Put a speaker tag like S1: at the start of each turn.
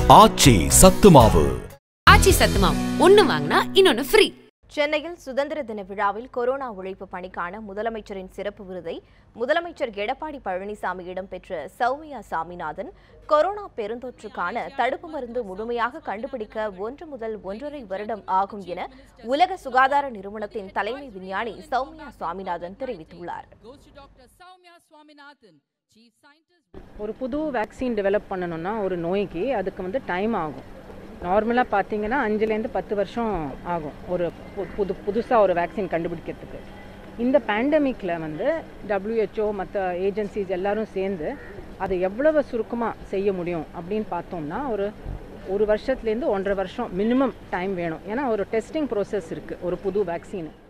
S1: ஆச்சி சத்துமாவு
S2: ஆச்சி சத்துமாவு ஒன்னு வாங்கினா இன்னொன்னு ஃப்ரீ
S3: சென்னையில் சுதந்திர தின விழாவில் கொரோனா ஒழிப்பு பணிக்கான முதலமைச்சரின் சிறப்பு விருதை முதலமைச்சர் எடப்பாடி பழனிசாமியிடம் பெற்ற சௌமியா சாமிநாதன் கொரோனா பெருந்தொற்றுக்கான தடுப்பு மருந்து முழுமையாக கண்டுபிடிக்க ஒன்று முதல் ஒன்றரை வருடம் ஆகும் என உலக சுகாதார நிறுவனத்தின் தலைமை விஞ்ஞானி சௌமியா சுவாமிநாதன் தெரிவித்துள்ளார்
S4: goes to Dr. Soumya Swaminathan, Chief Scientist.
S5: ஒரு புது வேக்சின் டெவலப் பண்ணணும்னா ஒரு நோய்க்கு அதுக்கு வந்து டைம் ஆகும் நார்மலாக பார்த்தீங்கன்னா அஞ்சுலேருந்து பத்து வருஷம் ஆகும் ஒரு பு- புது புதுசாக ஒரு வேக்சின் கண்டுபிடிக்கிறதுக்கு இந்த பேண்டமிக்கில் வந்து WHO மற்ற ஏஜென்சிஸ் எல்லாரும் சேர்ந்து அதை எவ்வளவு சுருக்கமாக செய்ய முடியும் அப்படின்னு பார்த்தோம்னா ஒரு ஒரு வருஷத்துலேருந்து ஒன்றரை வருஷம் மினிமம் டைம் வேணும் ஏன்னா ஒரு டெஸ்டிங் ப்ரோசஸ் இருக்குது ஒரு புது வேக்சின்